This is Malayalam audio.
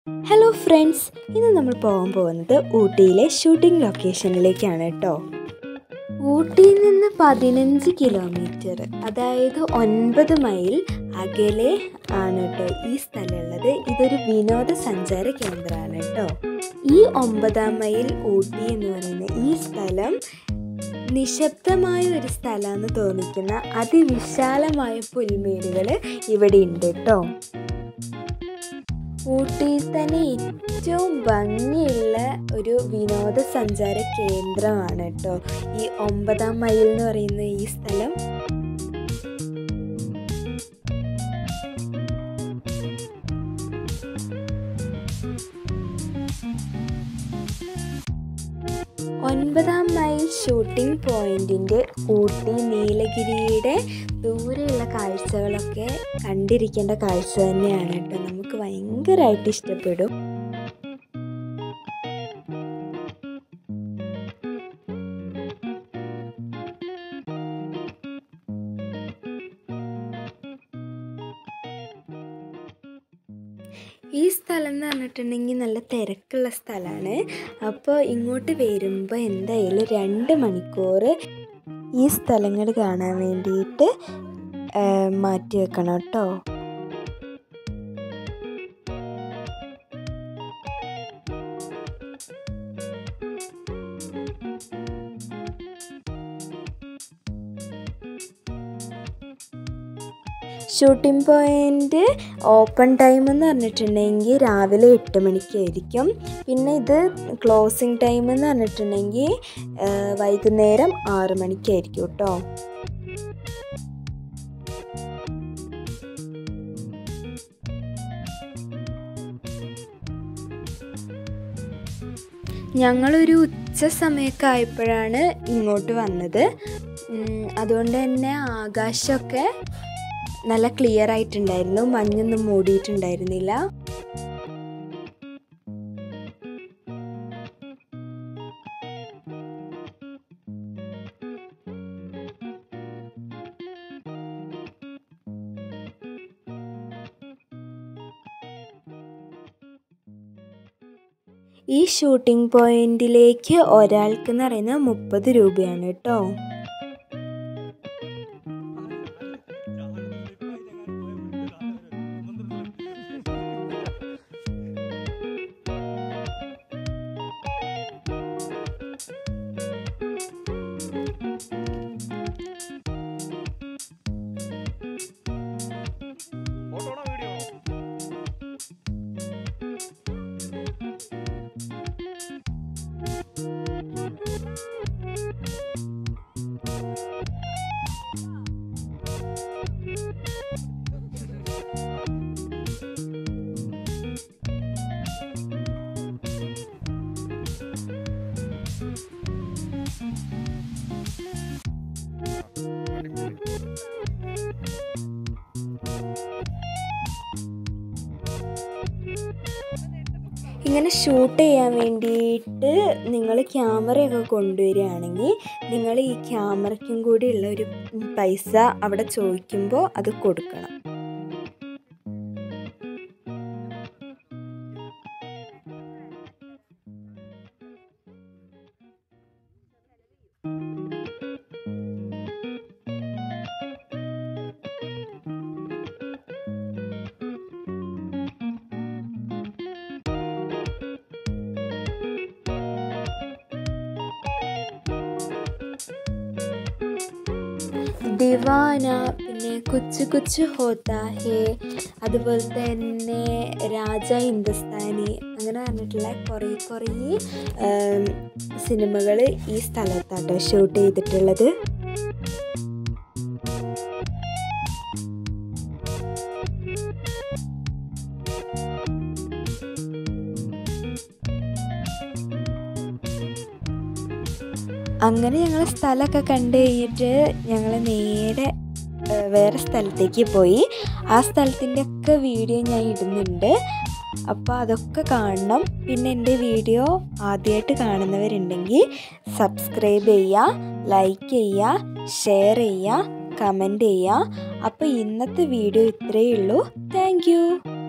ഹലോ ഫ്രണ്ട്സ് ഇന്ന് നമ്മൾ പോകാൻ പോകുന്നത് ഊട്ടിയിലെ ഷൂട്ടിംഗ് ലൊക്കേഷനിലേക്കാണ് കേട്ടോ ഊട്ടിയിൽ നിന്ന് പതിനഞ്ച് കിലോമീറ്റർ അതായത് ഒൻപത് മൈൽ അകലെ ആണ് കേട്ടോ ഈ സ്ഥലമുള്ളത് ഇതൊരു വിനോദസഞ്ചാര കേന്ദ്രമാണ് കേട്ടോ ഈ ഒമ്പതാം മൈൽ ഊട്ടി എന്ന് പറയുന്ന ഈ സ്ഥലം നിശബ്ദമായ ഒരു സ്ഥലമെന്ന് തോന്നിക്കുന്ന അതിവിശാലമായ പുൽമേടുകൾ ഇവിടെ ഉണ്ട് കേട്ടോ ഊട്ടിയിൽ തന്നെ ഏറ്റവും ഭംഗിയുള്ള ഒരു വിനോദസഞ്ചാര കേന്ദ്രമാണ് കേട്ടോ ഈ ഒമ്പതാം മൈൽ എന്ന് പറയുന്ന ഈ സ്ഥലം ഒൻപതാം മൈൽ ഷൂട്ടിംഗ് പോയിന്റിൻ്റെ ഊട്ടി നീലഗിരിയുടെ ദൂരെയുള്ള കാഴ്ചകളൊക്കെ കണ്ടിരിക്കേണ്ട കാഴ്ച തന്നെയാണ് കേട്ടോ നമുക്ക് ഭയങ്കരമായിട്ട് ഇഷ്ടപ്പെടും ഈ സ്ഥലം എന്ന് പറഞ്ഞിട്ടുണ്ടെങ്കിൽ നല്ല തിരക്കുള്ള സ്ഥലമാണ് അപ്പോൾ ഇങ്ങോട്ട് വരുമ്പോൾ എന്തായാലും രണ്ട് മണിക്കൂർ ഈ സ്ഥലങ്ങൾ കാണാൻ വേണ്ടിയിട്ട് മാറ്റി വെക്കണം കേട്ടോ ഷൂട്ടിംഗ് പോയിൻ്റ് ഓപ്പൺ ടൈം എന്ന് പറഞ്ഞിട്ടുണ്ടെങ്കിൽ രാവിലെ എട്ട് മണിക്കായിരിക്കും പിന്നെ ഇത് ക്ലോസിങ് ടൈം എന്ന് പറഞ്ഞിട്ടുണ്ടെങ്കിൽ വൈകുന്നേരം ആറ് മണിക്കായിരിക്കും കേട്ടോ ഞങ്ങളൊരു ഉച്ച സമയമൊക്കെ ആയപ്പോഴാണ് ഇങ്ങോട്ട് വന്നത് അതുകൊണ്ട് തന്നെ ആകാശമൊക്കെ നല്ല ക്ലിയർ ആയിട്ടുണ്ടായിരുന്നു മഞ്ഞൊന്നും മൂടിയിട്ടുണ്ടായിരുന്നില്ല ഈ ഷൂട്ടിംഗ് പോയിന്റിലേക്ക് ഒരാൾക്ക് എന്ന് പറയുന്നത് മുപ്പത് രൂപയാണ് കേട്ടോ ഇങ്ങനെ ഷൂട്ട് ചെയ്യാൻ വേണ്ടിയിട്ട് നിങ്ങൾ ക്യാമറയൊക്കെ കൊണ്ടുവരികയാണെങ്കിൽ നിങ്ങൾ ഈ ക്യാമറയ്ക്കും കൂടി ഉള്ള ഒരു പൈസ അവിടെ ചോദിക്കുമ്പോൾ അത് കൊടുക്കണം ദിവാന പിന്നെ കുച്ചു കുച്ചു ഹോത്ത ഹേ അതുപോലെ തന്നെ രാജ ഹിന്ദുസ്ഥാനി അങ്ങനെ പറഞ്ഞിട്ടുള്ള കുറേ കുറേ സിനിമകൾ ഈ സ്ഥലത്താട്ടോ ഷൂട്ട് ചെയ്തിട്ടുള്ളത് അങ്ങനെ ഞങ്ങൾ സ്ഥലമൊക്കെ കണ്ടു കഴിഞ്ഞിട്ട് ഞങ്ങൾ നേരെ വേറെ സ്ഥലത്തേക്ക് പോയി ആ സ്ഥലത്തിൻ്റെ ഒക്കെ വീഡിയോ ഞാൻ ഇടുന്നുണ്ട് അപ്പോൾ അതൊക്കെ കാണണം പിന്നെ എൻ്റെ വീഡിയോ ആദ്യമായിട്ട് കാണുന്നവരുണ്ടെങ്കിൽ സബ്സ്ക്രൈബ് ചെയ്യുക ലൈക്ക് ചെയ്യുക ഷെയർ ചെയ്യുക കമൻറ്റ് ചെയ്യുക അപ്പോൾ ഇന്നത്തെ വീഡിയോ ഇത്രയേ ഉള്ളൂ താങ്ക്